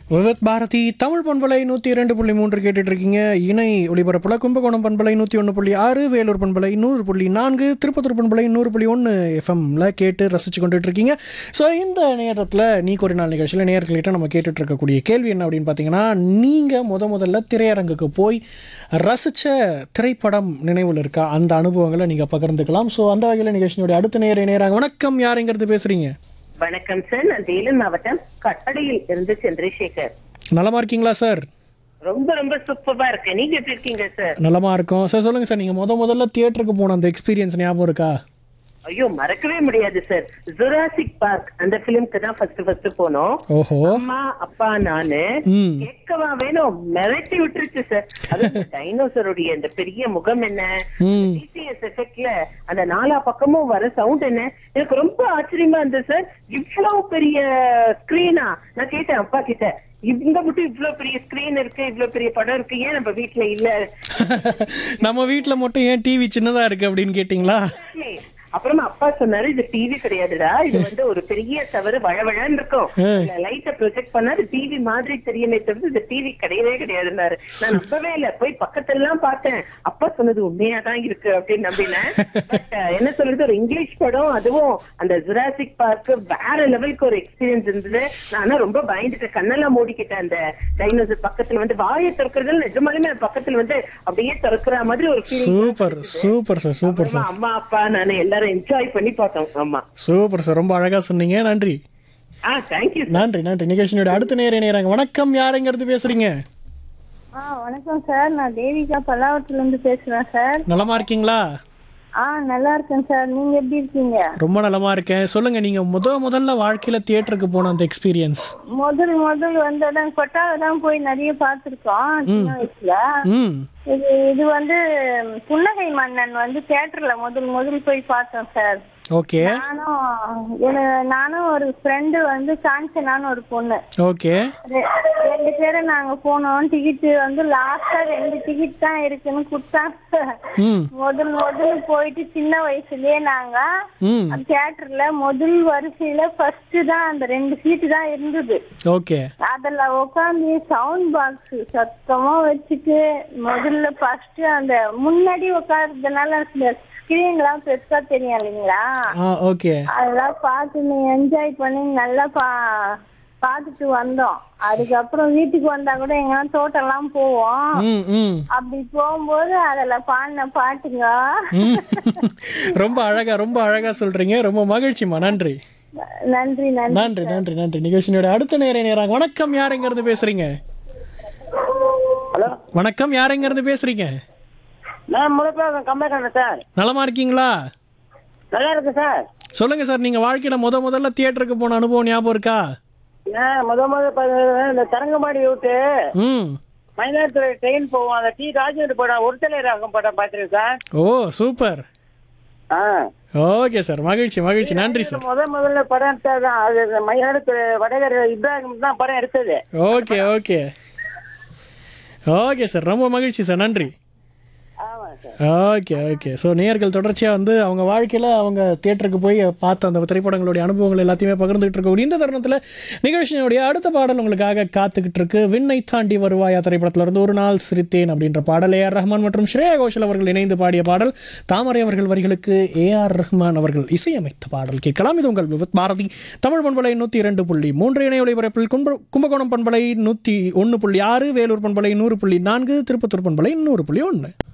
விவத் பாரதி தமிழ் பண்பலை நூற்றி இரண்டு புள்ளி மூன்று கேட்டுட்டு இருக்கீங்க இணை ஒளிபரப்பில் கும்பகோணம் பண்பலை நூற்றி ஒன்று புள்ளி ஆறு வேலூர் பண்பலை நூறு புள்ளி நான்கு திருப்பத்தூர் பண்பலை நூறு புள்ளி ஒன்று எஃப்எம்ல கேட்டு ரசித்து கொண்டுட்டு இருக்கீங்க ஸோ இந்த நேரத்தில் நீ ஒரு நாள் நிகழ்ச்சியில் நேர்கள்கிட்ட நம்ம கேட்டுட்டு இருக்கக்கூடிய கேள்வி என்ன அப்படின்னு பார்த்தீங்கன்னா நீங்கள் முத முதல்ல திரையரங்குக்கு போய் ரசித்த திரைப்படம் நினைவில் இருக்கா அந்த அனுபவங்களை நீங்கள் பகிர்ந்துக்கலாம் ஸோ அந்த வகையில் நிகழ்ச்சியினுடைய அடுத்த நேர நேராங்க வணக்கம் யாருங்கிறது பேசுகிறீங்க வணக்கம் சார் நான் வேலூர் மாவட்டம் கட்டடையில் இருந்து சந்திரசேகர் நலமா இருக்கீங்களா சார் ரொம்ப ரொம்ப சூப்பரா இருக்கேன் நீங்க எப்படி இருக்கீங்க சார் நலமா இருக்கும் சார் சொல்லுங்க சார் நீங்க முத முதல்ல தியேட்டருக்கு போன அந்த எக்ஸ்பீரியன்ஸ் ஞாபகம் இருக்கா ஐயோ மறக்கவே முடியாது சார் ஜுராசிக் பார்க் அந்த பிலிம்க்கு தான் ஃபர்ஸ்ட் ஃபர்ஸ்ட் போனோம் ஓஹோ அம்மா அப்பா நானு ம் கேட்கவா வேணும் மிரட்டி விட்டுருச்சு சார் அது டைனோசருடைய அந்த பெரிய முகம் என்ன ம் டிசிஎஸ் எஃபெக்ட்ல அந்த நாலா பக்கமும் வர சவுண்ட் என்ன எனக்கு ரொம்ப ஆச்சரியமா இருந்தது சார் இவ்வளவு பெரிய ஸ்கிரீனா நான் கேட்டேன் அப்பா கிட்ட இந்த மட்டும் இவ்வளவு பெரிய ஸ்கிரீன் இருக்கு இவ்வளவு பெரிய படம் இருக்கு ஏன் நம்ம வீட்ல இல்ல நம்ம வீட்ல மட்டும் ஏன் டிவி சின்னதா இருக்கு அப்படின்னு கேட்டிங்களா அப்புறமா அப்பா சொன்னாரு இது டிவி கிடையாதுடா இது வந்து ஒரு பெரிய தவறு வழவழன்னு இருக்கும் லைட்ட ப்ரொஜெக்ட் பண்ணா அது டிவி மாதிரி தெரியுமே தவிர இது டிவி கிடையவே கிடையாதுன்னாரு நான் நம்பவே இல்ல போய் பக்கத்துல எல்லாம் பார்த்தேன் அப்பா சொன்னது உண்மையா தான் இருக்கு அப்படின்னு நம்பினேன் But, அஹ், என்ன சொல்றது ஒரு இங்கிலீஷ் படம் அதுவும் அந்த ஜுராசிக் பார்க் வேற லெவலுக்கு ஒரு எக்ஸ்பீரியன்ஸ் இருந்தது நான் ஆனா ரொம்ப பயந்துட்டு கண்ணெல்லாம் மூடிக்கிட்டேன் அந்த டைனோசர் பக்கத்துல வந்து வாயை திறக்கிறது நிஜமாலுமே பக்கத்துல வந்து அப்படியே திறக்கிற மாதிரி ஒரு feeling super super sir super sir அம்மா அப்பா நானு எல்லாரும் என்ஜாய் பண்ணி பார்த்தோம் ஆமா சூப்பர் சார் ரொம்ப அழகா சொன்னீங்க நன்றி ஆ தேங்க்யூ நன்றி நன்றி நிகழ்ச்சியோட அடுத்த நேர நேராங்க வணக்கம் யாருங்கிறது பேசுறீங்க ஆ வணக்கம் சார் நான் தேவிகா பல்லாவரத்துல இருந்து பேசுறேன் சார் நலமா இருக்கீங்களா ஆ நல்லா இருக்கேன் சார் நீங்க எப்படி இருக்கீங்க ரொம்ப நலமா இருக்கேன் சொல்லுங்க நீங்க முத முதல்ல வாழ்க்கையில தியேட்டருக்கு போன அந்த எக்ஸ்பீரியன்ஸ் முதல் முதல் வந்ததான் கொட்டாவை தான் போய் நிறைய பார்த்துருக்கோம் சின்ன வயசுல ம் இது இது வந்து புன்னகை மன்னன் வந்து தியேட்டர்ல முதல் முதல் போய் பார்த்தோம் சார் ஓகே நானும் என- நானும் ஒரு ஃப்ரெண்டு வந்து காஞ்சனான்னு ஒரு பொண்ணு ஓகே ரெ- ரெண்டு பேரும் நாங்க போனோம் டிக்கெட் வந்து லாஸ்டா ரெண்டு டிக்கெட் தான் இருக்குன்னு கொடுத்தாங்க ம் முதல் முதல்ல போயிட்டு சின்ன வயசுலயே நாங்க ம் தியேட்டர்ல முதல் வரிசையில ஃபர்ஸ்ட் தான் அந்த ரெண்டு சீட்டு தான் இருந்தது ஓகே அதுல உட்காந்து சவுண்ட் பாக்ஸ் சத்தமா வச்சுட்டு முதல்ல ஃபர்ஸ்ட் அந்த முன்னாடி உட்கார்றதுனால ஸ்கிரீன் எல்லாம் பெருசா தெரியும் இல்லைங்களா ஆ ஓகே அதெல்லாம் பார்த்து என்ஜாய் பண்ணி நல்லா பா பார்த்துட்டு வந்தோம் அதுக்கப்புறம் வீட்டுக்கு வந்தா கூட எங்கன்னா தோட்டம்லாம் போவோம் ம் ம் அப்படி போகும்போது அதுல பாடின பாட்டுங்க ம். ரொம்ப அழகா ரொம்ப அழகா சொல்றீங்க ரொம்ப மகிழ்ச்சிமா நன்றி நன்றி நன்றி நன்றி நன்றி நன்றி நிகழ்ச்சியோட அடுத்த நேர நேரம் வணக்கம் யாருங்கிறது பேசுறீங்க ஹலோ வணக்கம் யாருங்கிறது பேசுறீங்க நான் முழுக்க கம்பேக்கணும் சார் நலமா இருக்கீங்களா நல்லா இருக்கு சார் சொல்லுங்க சார் நீங்க வாழ்க்கையில முத முதல்ல தியேட்டருக்கு போன அனுபவம் ஞாபகம் இருக்கா ஏன் முத முத ப- இந்த தரங்கம்பாடி விட்டு ம் மயிலாடுதுறை ட்ரெயின் போவோம் அந்த டி ராஜேந்திர படம் ஒருத்தலை ராகம் படம் பார்த்துருக்கேன் சார் ஓ சூப்பர் ஆ ஓகே சார் மகிழ்ச்சி மகிழ்ச்சி நன்றி சார் முத முதல்ல படம் எடுத்தது தான் அது மயிலாடுதுறை வடகர் இப்ராஹிம் தான் படம் எடுத்தது ஓகே ஓகே ஓகே சார் ரொம்ப மகிழ்ச்சி சார் நன்றி ஆமா சார் ஓகே ஓகே ஸோ நேயர்கள் தொடர்ச்சியாக வந்து அவங்க வாழ்க்கையில் அவங்க தியேட்டருக்கு போய் பார்த்த அந்த திரைப்படங்களுடைய அனுபவங்கள் எல்லாத்தையுமே பகிர்ந்துகிட்டு இருக்கக்கூடிய இந்த தருணத்தில் நிகழ்ச்சியினுடைய அடுத்த பாடல் உங்களுக்காக காத்துக்கிட்டு இருக்கு விண்ணை தாண்டி வருவாயா திரைப்படத்துல இருந்து ஒரு நாள் சிரித்தேன் அப்படின்ற பாடல் ஏஆர் ரஹ்மான் மற்றும் ஸ்ரேயா கோஷல் அவர்கள் இணைந்து பாடிய பாடல் தாமரை அவர்கள் வரிகளுக்கு ஏஆர் ரஹ்மான் அவர்கள் இசையமைத்த பாடல் கேட்கலாம் இது உங்கள் விவத் பாரதி தமிழ் பண்பலை நூற்றி இரண்டு புள்ளி மூன்று இணைய ஒளிபரப்பில் கும்ப கும்பகோணம் பண்பலை நூற்றி ஒன்று புள்ளி ஆறு வேலூர் பண்பலை நூறு புள்ளி நான்கு திருப்பத்தூர் பண்பலை நூறு புள்ளி ஒன்று